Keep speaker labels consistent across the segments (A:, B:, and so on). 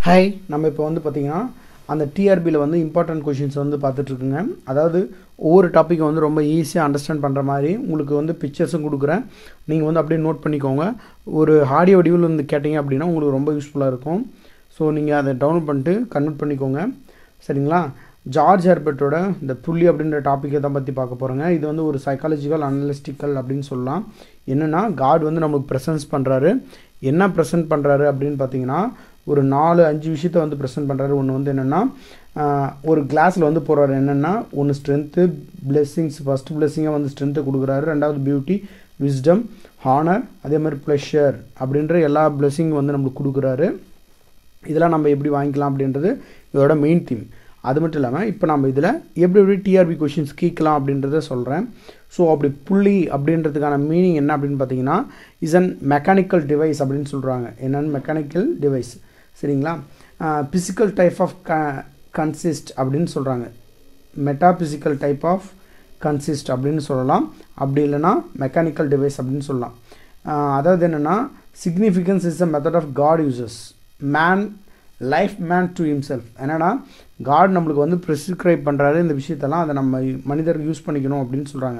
A: hi நம்ம இப்போ வந்து பார்த்திங்கன்னா அந்த டிஆர்பியில் வந்து இம்பார்ட்டன்ட் கொஷின்ஸ் வந்து பார்த்துட்ருக்குங்க அதாவது ஒவ்வொரு டாப்பிக்கை வந்து ரொம்ப ஈஸியாக அண்டர்ஸ்டாண்ட் பண்ணுற மாதிரி உங்களுக்கு வந்து பிக்சர்ஸும் கொடுக்குறேன் நீங்கள் வந்து அப்படியே நோட் பண்ணிக்கோங்க ஒரு ஆடியோ வடிவில் வந்து கேட்டிங்க அப்படின்னா உங்களுக்கு ரொம்ப யூஸ்ஃபுல்லாக இருக்கும் ஸோ நீங்கள் அதை டவுன்லோட் பண்ணிட்டு கன்வெர்ட் பண்ணிக்கோங்க சரிங்களா ஜார்ஜ் ஹெர்பர்ட்டோட இந்த புள்ளி அப்படின்ற டாப்பிக்கை தான் பற்றி பார்க்க போகிறோங்க இது வந்து ஒரு சைக்காலஜிக்கல் அனலிஸ்டிக்கல் அப்படின்னு சொல்லலாம் என்னென்னா காட் வந்து நமக்கு ப்ரெசன்ஸ் பண்ணுறாரு என்ன ப்ரெசென்ட் பண்ணுறாரு அப்படின்னு பார்த்தீங்கன்னா ஒரு நாலு அஞ்சு விஷயத்த வந்து ப்ரெசென்ட் பண்ணுறாரு ஒன்று வந்து என்னென்னா ஒரு கிளாஸில் வந்து போடுறாரு என்னென்னா ஒன்று ஸ்ட்ரென்த்து பிளெஸ்ஸிங்ஸ் ஃபஸ்ட் பிளெஸ்ஸிங்காக வந்து ஸ்ட்ரென்த்து கொடுக்குறாரு ரெண்டாவது பியூட்டி விஸ்டம் ஹானர் அதே மாதிரி ப்ளஷர் அப்படின்ற எல்லா பிளெஸ்ஸிங் வந்து நம்மளுக்கு கொடுக்குறாரு இதெல்லாம் நம்ம எப்படி வாங்கிக்கலாம் அப்படின்றது இதோட மெயின் தீம் அது மட்டும் இல்லாமல் இப்போ நம்ம இதில் எப்படி எப்படி டிஆர்பி கொஷின்ஸ் கேட்கலாம் அப்படின்றத சொல்கிறேன் ஸோ அப்படி புள்ளி அப்படின்றதுக்கான மீனிங் என்ன அப்படின்னு பார்த்தீங்கன்னா இஸ் அன் மெக்கானிக்கல் டிவைஸ் அப்படின்னு சொல்கிறாங்க என்னென்னு மெக்கானிக்கல் டிவைஸ் சரிங்களா பிசிக்கல் டைப் ஆஃப் க கன்சிஸ்ட் அப்படின்னு சொல்கிறாங்க மெட்டாபிசிக்கல் டைப் ஆஃப் கன்சிஸ்ட் அப்படின்னு சொல்லலாம் அப்படி இல்லைன்னா மெக்கானிக்கல் டிவைஸ் அப்படின்னு சொல்லலாம் அதாவது என்னென்னா significance is a method of God uses man life man to himself என்னன்னா காட் நம்மளுக்கு வந்து ப்ரிஸ்கிரைப் பண்ணுறாரு இந்த விஷயத்தெல்லாம் அதை நம்ம மனிதர் யூஸ் பண்ணிக்கணும் அப்படின்னு சொல்கிறாங்க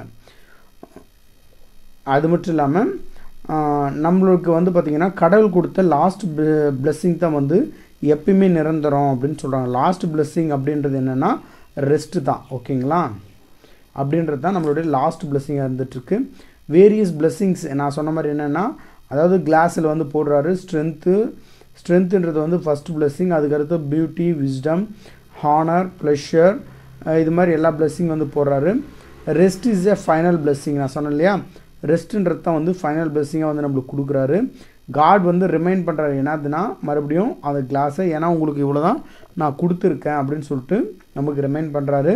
A: அது மட்டும் இல்லாமல் நம்மளுக்கு வந்து பார்த்திங்கன்னா கடவுள் கொடுத்த லாஸ்ட் பிளெஸ்ஸிங் தான் வந்து எப்பயுமே நிரந்தரம் அப்படின்னு சொல்கிறாங்க லாஸ்ட் பிளெஸ்ஸிங் அப்படின்றது என்னென்னா ரெஸ்ட்டு தான் ஓகேங்களா அப்படின்றது தான் நம்மளுடைய லாஸ்ட் பிளெஸ்ஸிங்காக இருந்துகிட்ருக்கு வேரியஸ் பிளெஸ்ஸிங்ஸ் நான் சொன்ன மாதிரி என்னென்னா அதாவது கிளாஸில் வந்து போடுறாரு ஸ்ட்ரென்த்து ஸ்ட்ரென்த்துன்றது வந்து ஃபஸ்ட் பிளெஸ்ஸிங் அதுக்கடுத்து பியூட்டி விஸ்டம் ஹானர் ப்ளஷர் இது மாதிரி எல்லா பிளெஸ்ஸிங் வந்து போடுறாரு rest is a final blessing நான் சொன்னேன் இல்லையா ரெஸ்ட்டுன்றது தான் வந்து ஃபைனல் பிளெஸ்ஸிங்காக வந்து நம்மளுக்கு கொடுக்குறாரு காட் வந்து ரிமைண்ட் பண்ணுறாரு என்னதுன்னா மறுபடியும் அந்த கிளாஸை ஏன்னா உங்களுக்கு இவ்வளோ தான் நான் கொடுத்துருக்கேன் அப்படின்னு சொல்லிட்டு நமக்கு ரிமைண்ட் பண்ணுறாரு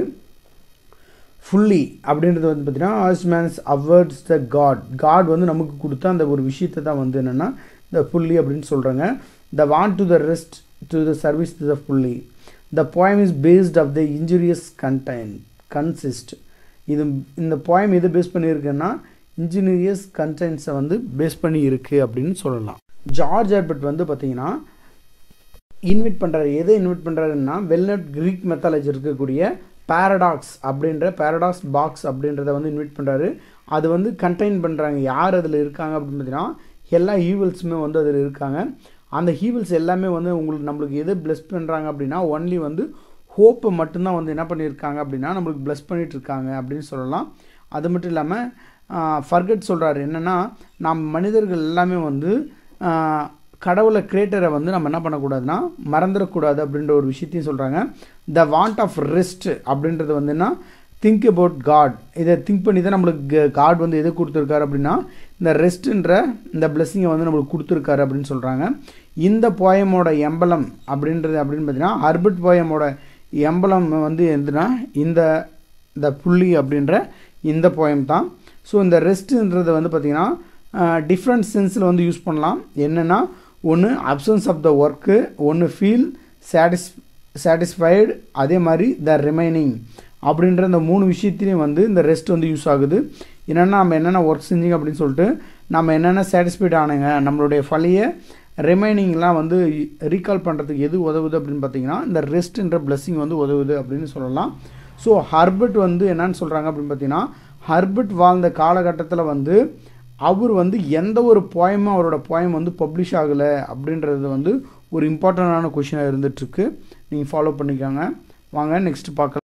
A: ஃபுல்லி அப்படின்றது வந்து பார்த்தீங்கன்னா as man's awards the God God வந்து நமக்கு கொடுத்த அந்த ஒரு விஷயத்தை தான் வந்து என்னென்னா இந்த ஃபுல்லி அப்படின்னு சொல்கிறாங்க the want to the rest to the service to the fully the poem is paste of the injurious content consist இது இந்த போயம் எது பேஸ் பண்ணியிருக்குன்னா இன்ஜினியரியஸ் கண்டென்ட்ஸை வந்து பேஸ் பண்ணி இருக்குது அப்படின்னு சொல்லலாம் ஜார்ஜ் ஹெர்பர்ட் வந்து பார்த்தீங்கன்னா இன்வைட் பண்ணுறாரு எதை இன்வைட் பண்ணுறாருன்னா வெல்நட் க்ரீக் மெத்தாலஜி இருக்கக்கூடிய பேரடாக்ஸ் அப்படின்ற பேரடாக்ஸ் பாக்ஸ் அப்படின்றத வந்து இன்வைட் பண்ணுறாரு அது வந்து கண்டெயின் பண்ணுறாங்க யார் அதில் இருக்காங்க அப்படின்னு பார்த்தீங்கன்னா எல்லா ஈவல்ஸுமே வந்து அதில் இருக்காங்க அந்த ஹீவல்ஸ் எல்லாமே வந்து உங்களுக்கு நம்மளுக்கு எது ப்ளஸ் பண்ணுறாங்க அப்படின்னா ஒன்லி வந்து ஹோப்பை மட்டும்தான் வந்து என்ன பண்ணியிருக்காங்க அப்படின்னா நம்மளுக்கு ப்ளஸ் பண்ணிகிட்ருக்காங்க அப்படின்னு சொல்லலாம் அது மட்டும் இல்லாமல் ஃபர்கட் சொல்கிறாரு என்னென்னா நாம் மனிதர்கள் எல்லாமே வந்து கடவுளை கிரியேட்டரை வந்து நம்ம என்ன பண்ணக்கூடாதுன்னா மறந்துடக்கூடாது அப்படின்ற ஒரு விஷயத்தையும் சொல்கிறாங்க த வாண்ட் ஆஃப் ரெஸ்ட் அப்படின்றது வந்துன்னா திங்க் அபவுட் காட் இதை திங்க் பண்ணி தான் நம்மளுக்கு காட் வந்து எது கொடுத்துருக்காரு அப்படின்னா இந்த ரெஸ்ட்டுன்ற இந்த பிளெஸ்ஸிங்கை வந்து நம்மளுக்கு கொடுத்துருக்காரு அப்படின்னு சொல்கிறாங்க இந்த போயமோட எம்பலம் அப்படின்றது அப்படின்னு பார்த்தீங்கன்னா ஹர்பர்ட் போயமோட எம்பலம் வந்து எதுனா இந்த இந்த புள்ளி அப்படின்ற இந்த போயம் தான் ஸோ இந்த ரெஸ்ட்டுன்றது வந்து பார்த்திங்கன்னா டிஃப்ரெண்ட் சென்ஸில் வந்து யூஸ் பண்ணலாம் என்னென்னா ஒன்று அப்சன்ஸ் ஆஃப் த ஒர்க்கு ஒன்று ஃபீல் சாட்டிஸ் சாட்டிஸ்ஃபைடு அதே மாதிரி த ரிமைனிங் அப்படின்ற இந்த மூணு விஷயத்துலேயும் வந்து இந்த ரெஸ்ட் வந்து யூஸ் ஆகுது என்னென்னா நம்ம என்னென்ன ஒர்க் செஞ்சிங்க அப்படின்னு சொல்லிட்டு நம்ம என்னென்ன சாட்டிஸ்ஃபைட் ஆனுங்க நம்மளுடைய பழைய ரிமைனிங்லாம் வந்து ரீகால் பண்ணுறதுக்கு எது உதவுது அப்படின்னு பார்த்தீங்கன்னா இந்த ரெஸ்ட்ன்ற பிளெஸ்ஸிங் வந்து உதவுது அப்படின்னு சொல்லலாம் ஸோ ஹர்பர்ட் வந்து என்னன்னு சொல்கிறாங்க அப்படின்னு பார்த்தீங்கன்னா ஹர்பர்ட் வாழ்ந்த காலகட்டத்தில் வந்து அவர் வந்து எந்த ஒரு போயமும் அவரோட போயம் வந்து பப்ளிஷ் ஆகலை அப்படின்றது வந்து ஒரு இம்பார்ட்டண்டான கொஷினாக இருந்துகிட்ருக்கு நீங்கள் ஃபாலோ பண்ணிக்கோங்க வாங்க நெக்ஸ்ட் பார்க்கலாம்